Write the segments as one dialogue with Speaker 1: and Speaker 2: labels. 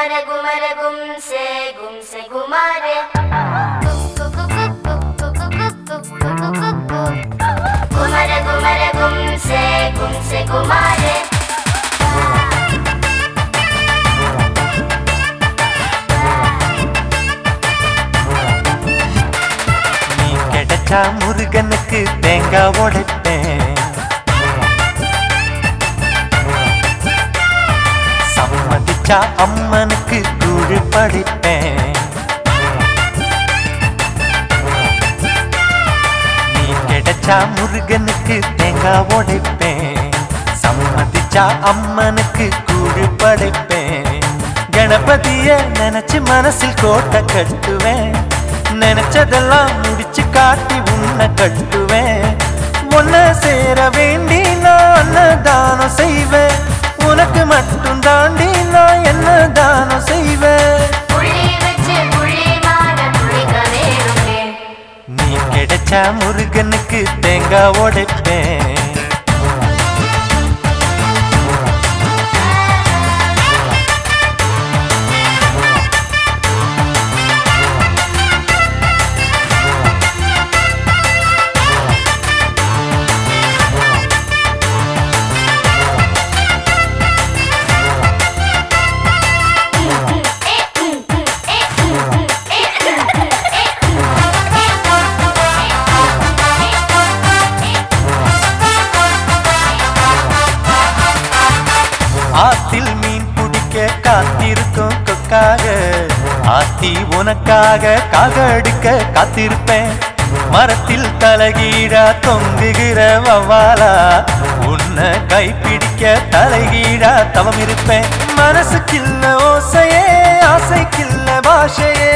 Speaker 1: குமர குமர கும் சே கும் சே குமாரே குமர குமர கும் சே கும் சே குமாரே
Speaker 2: நீ கிடைச்சா முருகனுக்கு தேங்காய் உடைப்பேன் சம்மதிச்சா அம்மனுக்கு கூழு படைப்பேன் நீ கிடைச்சா முருகனுக்கு தேங்காய் உடைப்பேன் சம்மதிச்சா அம்மனுக்கு கூழு படைப்பேன் கணபதிய நினைச்சு மனசில் கோட்டை கட்டுவேன் நினைச்சதெல்லாம் முடிச்சு காட்டி உன்னை கட்டுவேன் உன்னை சேர வேண்டி நான் தானம் செய்வேன் உனக்கு மட்டும் தாண்டி நான் என்ன தானம் செய்வேன்
Speaker 1: புள்ளி வச்சு புள்ளி மான துளிக்க வேணுமே
Speaker 2: நீ கிடைச்சா முருகனுக்கு தேங்காய் உடைப்பேன் ஆத்தில் மீன் பிடிக்க காத்திருக்கும் கொக்காக ஆத்தி உனக்காக காகடிக்க காத்திருப்பேன் மரத்தில் தலகீழா தொங்குகிற வவ்வாலா உன்னை கைப்பிடிக்க தலைகீழா தவம் இருப்பேன் மனசுக்கில்ல ஓசையே ஆசைக்கில்ல பாஷையே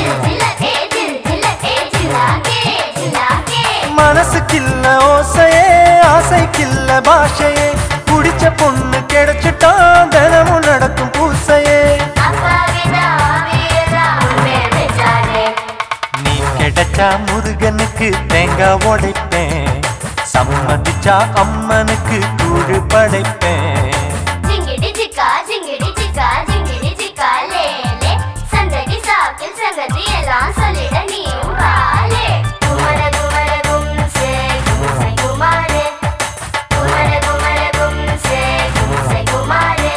Speaker 2: மனசுக்கில்ல ஓசையே ஆசைக்கில்ல பாஷையே குடிச்ச பொண்ணு கிடைச்சிட்டா தினமும் நடக்கும் பூசையே நீ கிடைச்சா முருகனுக்கு தேங்காய் உடைப்பேன் சம்மதிச்சா அம்மனுக்கு கூழு படைப்பேன்
Speaker 1: சொல்லிட நீயும் வாழே குமர குமர கும் சே கும் சே குமாரே குமர குமர கும் சே கும் சே குமாரே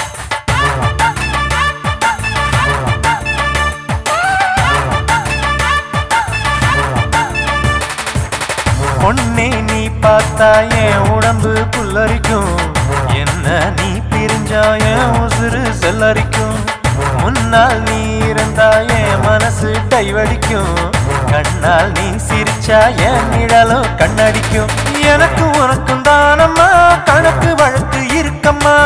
Speaker 2: பொண்ணே நீ பார்த்தா என் உடம்பு புல்லரிக்கும் என்ன நீ பிரிஞ்சா என் உசுறு செல்லரிக்கும் முன்னால் நீ இருந்தா என் மனசு டைவடிக்கும் கண்ணால் நீ சிரிச்சா என் நிழலும் கண்ணடிக்கும் எனக்கு உனக்கும் தானம்மா கணக்கு வழக்கு இருக்கம்மா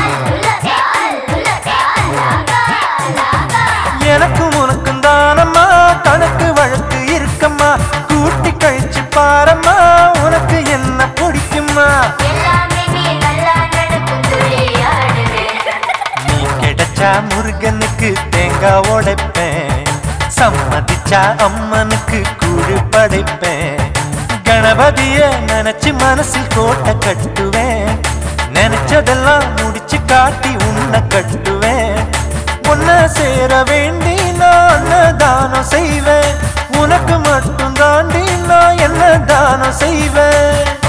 Speaker 2: எனக்கும் உனக்கும் தானம்மா கணக்கு வழக்கு இருக்கம்மா கூட்டி கழிச்சு பாரம்மா உனக்கு என்ன பிடிக்குமா
Speaker 1: எல்லாமே நீ நல்லா நடக்கும் துளியாடுவே
Speaker 2: நீ கிடைச்சா முருகனுக்கு தேங்காய் உடைப்பேன் சம்மதிச்சா அம்மனுக்கு கூழு படைப்பேன் கணபதிய நினைச்சு மனசில் கோட்டை கட்டுவேன் நினைச்சதெல்லாம் முடிச்சு காட்டி உன்னை கட்டுவேன் உன்னை சேர வேண்டி நான் தானம் செய்வேன் உனக்கு மட்டும் தாண்டி நான் என்ன தானம் செய்வேன்